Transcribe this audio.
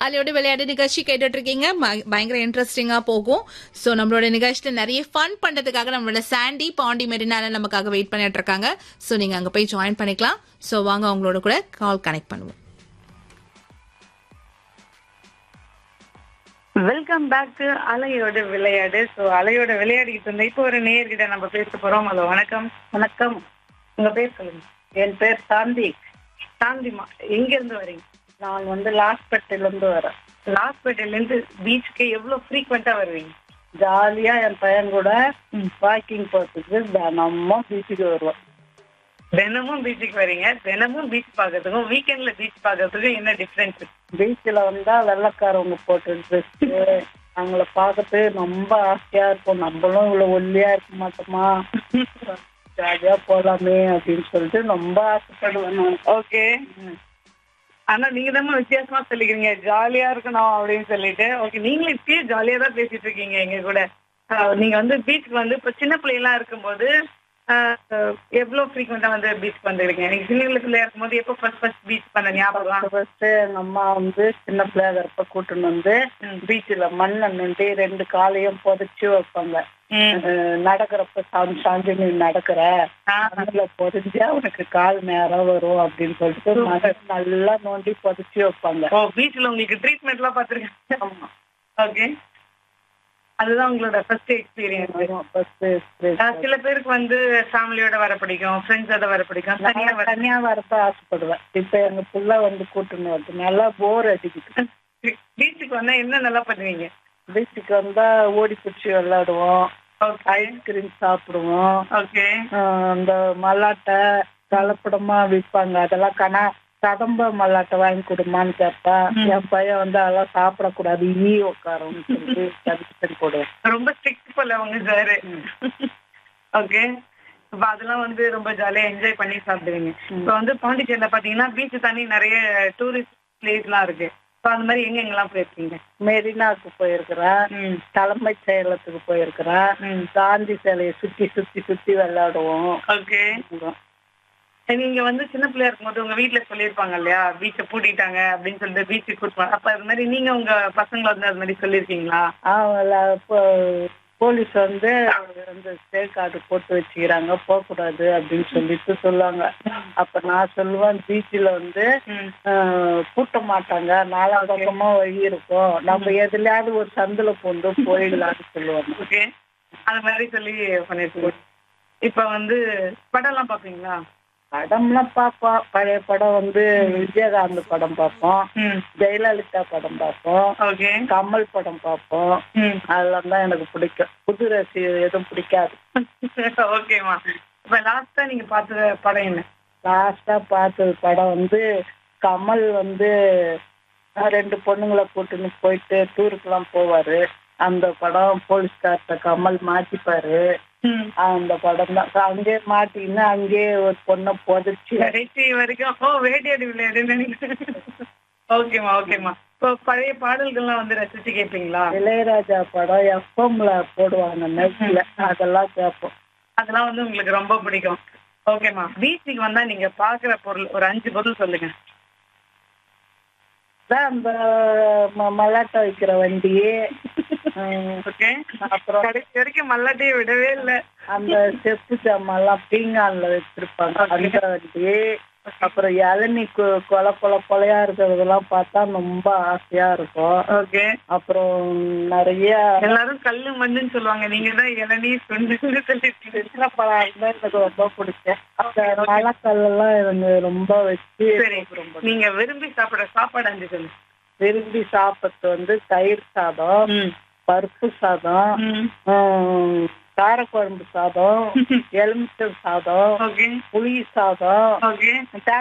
அலையோட விளையாட்டு நிகழ்ச்சி கேட்டுட்டு இருக்கீங்க ம- பயங்கர இன்ட்ரெஸ்டிங்கா போகும் சோ நம்மளோட நிகழ்ச்சியில நிறைய ஃபன் பண்றதுக்காக நம்மளோட சாண்டி பாண்டி மெரினால நமக்காக வெயிட் பண்ணிட்டு இருக்காங்க சோ நீங்க அங்க போய் ஜாயின் பண்ணிக்கலாம் சோ வாங்க அவங்களோட கூட கால் கனெக்ட் பண்ணுவோம் வெல்கம் பேக் டு அலையோட விளையாடு ஸோ அலையோட விளையாடிக்கிட்டு இருந்தோம் இப்போ ஒரு நேயர்கிட்ட நம்ம பேச போறோம் ஹலோ வணக்கம் வணக்கம் உங்க பேர் சொல்லுங்க என் பேர் சாந்தி சாந்திமா எங்க இருந்து வரீங்க நான் வந்து லாஸ்பேட்டையில இருந்து வரேன் லாஸ்பேட்டையில இருந்து பீச்சுக்கு எவ்வளவு ஃப்ரீக்வெண்டா வருவீங்க ஜாலியா என் பையன் கூட வாக்கிங் போறதுக்கு தினமும் பீச்சுக்கு வருவோம் தினமும் பீச்சுக்கு வரீங்க தினமும் பீச் பார்க்கறதுக்கும் வீக்கெண்ட்ல பீச் பார்க்கறதுக்கும் என்ன டிஃபரன்ஸ் பீச்சில் வந்தா வெள்ளக்காரவங்க போட்டு ட்ரெஸ்ஸு அவங்கள பார்க்கறது ரொம்ப ஆசையா இருக்கும் நம்மளும் இவ்வளவு ஒல்லியா இருக்க மாட்டோமா ஜாலியா போலாமே அப்படின்னு சொல்லிட்டு ரொம்ப ஆசைப்படுவேன் நான் ஓகே ஆனா நீங்க தான் வித்தியாசமா சொல்லிக்கிறீங்க ஜாலியா இருக்கணும் அப்படின்னு சொல்லிட்டு ஓகே நீங்களும் இப்பயே ஜாலியா தான் பேசிட்டு இருக்கீங்க எங்க கூட ஆஹ் நீங்க வந்து பீச்சுக்கு வந்து இப்ப சின்ன பிள்ளைலாம் இருக்கும்போது ஆஹ் எவ்வளவு ஃப்ரீக்வெண்டா வந்து பீச் வந்துருக்கீங்க நீங்க சின்ன பிள்ளையா இருக்கும்போது எப்போ ஃபர்ஸ்ட் ஃபர்ஸ்ட் பீச் பண்ண ஞாபகம் ஃபர்ஸ்ட் எங்க அம்மா வந்து சின்ன பிள்ளையா இருப்ப கூட்டின்னு வந்து பீச்சில் மண்ணை நோண்டி ரெண்டு காலையும் புதைச்சி வைப்பாங்க ம். அஹ் நடக்கிறப்ப சாஞ்சு சாஞ்சு நீ நடக்கிற ஆஹ் மண்ணில் புதைஞ்சா உனக்கு கால் நேரம் வரும் அப்படின்னு சொல்லிட்டு மண்ணை நல்லா நோண்டி புதைச்சி வைப்பாங்க ஓ பீச்ல உங்களுக்கு ட்ரீட்மெண்ட் எல்லாம் பாத்துருக்கேன் ஆமா. ஓகே அதுதான் உங்களோட ஃபர்ஸ்ட் எக்ஸ்பீரியன்ஸ் ஆமா, first experience. சில பேருக்கு வந்து ஃபேமிலியோட வர பிடிக்கும் ஃப்ரெண்ட்ஸோட வர பிடிக்கும் தனியா நான் வர தனியா வரப்ப ஆசைப்படுவேன் இப்ப எங்க புள்ள வந்து கூட்டின்னு வருது நல்லா போர் அடிக்குது பீச்சுக்கு வந்தா என்ன நல்லா பண்ணுவீங்க பீச்சுக்கு வந்தா ஓடி பிடிச்சி விளையாடுவோம் ஓகே ஐஸ்கிரீம் சாப்பிடுவோம் ஓகே ஆஹ் அந்த மல்லாட்டை கலப்படமா விற்பாங்க அதெல்லாம் கனா கதம்ப மல்லாட்டை வாங்கி கொடுமான்னு கேட்பா என் பையன் வந்து அதெல்லாம் சாப்பிடக்கூடாது ஈ உட்காரும்னு சொல்லி தடுத்து போடுவேன் ரொம்ப ஸ்ட்ரிக்ட் போல உங்க சாரு ஓகே இப்ப அதெல்லாம் வந்து ரொம்ப ஜாலியா என்ஜாய் பண்ணி சாப்பிடுவீங்க இப்ப வந்து பாண்டிச்சேரியில பாத்தீங்கன்னா பீச் தாண்டி நிறைய டூரிஸ்ட் பிளேஸ் எல்லாம் இருக்கு ஸோ அந்த மாதிரி எங்க எங்கெல்லாம் போயிருக்கீங்க மெரினாக்கு போயிருக்கிறேன் ம் தலைமைச் செயலத்துக்கு போயிருக்கிறேன் ம் காந்தி சிலையை சுத்தி சுத்தி சுத்தி விளையாடுவோம் ஓகே நீங்க வந்து சின்ன பிள்ளையா இருக்கும்போது உங்க வீட்ல சொல்லியிருப்பாங்க இல்லையா பீச்சை பூட்டிட்டாங்க அப்படின்னு சொல்லிட்டு பீச்சுக்கு கூட்டு அப்ப அது மாதிரி நீங்க உங்க பசங்களை வந்து அது மாதிரி சொல்லியிருக்கீங்களா அவங்கள இப்போ போலீஸ் வந்து வந்து ஸ்டே கார்டு போட்டு வச்சுக்கிறாங்க போகக்கூடாது அப்படின்னு சொல்லிட்டு சொல்லுவாங்க அப்ப நான் சொல்லுவேன் பீச்சில் வந்து ம் ஆஹ், பூட்ட மாட்டாங்க நாலா பக்கமா வழி இருக்கும் நம்ம எதுலயாவது ஒரு சந்தில பூந்து போயிடலாம்னு சொல்லுவாங்க ஓகே அந்த மாதிரி சொல்லி பண்ணிருக்கீங்க இப்ப வந்து படம்லாம் பாப்பீங்களா படம்லாம் பார்ப்போம் பழைய படம் வந்து விஜயகாந்த் படம் பார்ப்போம் ம் ஜெயலலிதா படம் பார்ப்போம் ஓகே கமல் படம் பார்ப்போம் ம் அதெல்லாம் தான் எனக்கு பிடிக்கும் புது ரசி எதுவும் பிடிக்காது ஓகேம்மா இப்ப லாஸ்டா நீங்க பார்த்த படம் என்ன லாஸ்டா பார்த்தது படம் வந்து கமல் வந்து அஹ், ரெண்டு பொண்ணுங்களை கூட்டின்னு போயிட்டு டூருக்குலாம் போவாரு அந்த படம் போலீஸ்கார்ட்ட கமல் மாட்டிப்பாரு ம் அந்த படம் தான் அங்கேயே மாட்டின்னு அங்கேயே ஒரு பொண்ணை புதைச்சி கடைசி வரைக்கும் ஓ வேட்டையாடி விளையாடுன்னு நினைக்கிறேன் ஓகேம்மா ஓகேம்மா இப்போ பழைய பாடல்கள்லாம் வந்து ரசிச்சு கேட்பீங்களா இளையராஜா படம் எஃப்எம்ல போடுவாங்க நெட்ல அதெல்லாம் கேட்போம் அதெல்லாம் வந்து உங்களுக்கு ரொம்ப பிடிக்கும் ஓகேம்மா பீச்சுக்கு வந்தா நீங்க பாக்குற பொருள் ஒரு அஞ்சு பொருள் சொல்லுங்க அதான் அந்த ம- மல்லாட்டை வைக்கிற வண்டி உம், ஓகே அப்புறம் கடைசி வரைக்கும் மல்லாட்டையை விடவே இல்லை அந்த செப்பு ஜாமான்லாம் பீங்கான்ல வச்சிருப்பாங்க அந்த வண்டி அப்புறம் இளநீ கொ- கொலை கொலை கொலையா இருக்கிறதெல்லாம் பார்த்தா ரொம்ப ஆசையா இருக்கும் ஓகே அப்புறம் நிறைய எல்லாரும் கல்லு மண்ணுன்னு சொல்லுவாங்க நீங்க தான் இளநீ சுண்டுன்னு சொல்லிட்டு சின்ன பழம் இருந்தா எனக்கு ரொம்ப பிடிக்கும் அந்த மலைக்கல்லாம் எனக்கு ரொம்ப வச்சு சரி ரொம்ப நீங்க விரும்பி சாப்பிடுற சாப்பாடு அஞ்சு சொல்லுங்க விரும்பி சாப்பிட்டு வந்து தயிர் சாதம் ம் பருப்பு சாதம் ம் உம், காரக்குழம்பு சாதம் எலுமிச்சம் சாதம் ஓகே புளி சாதம் ஓகே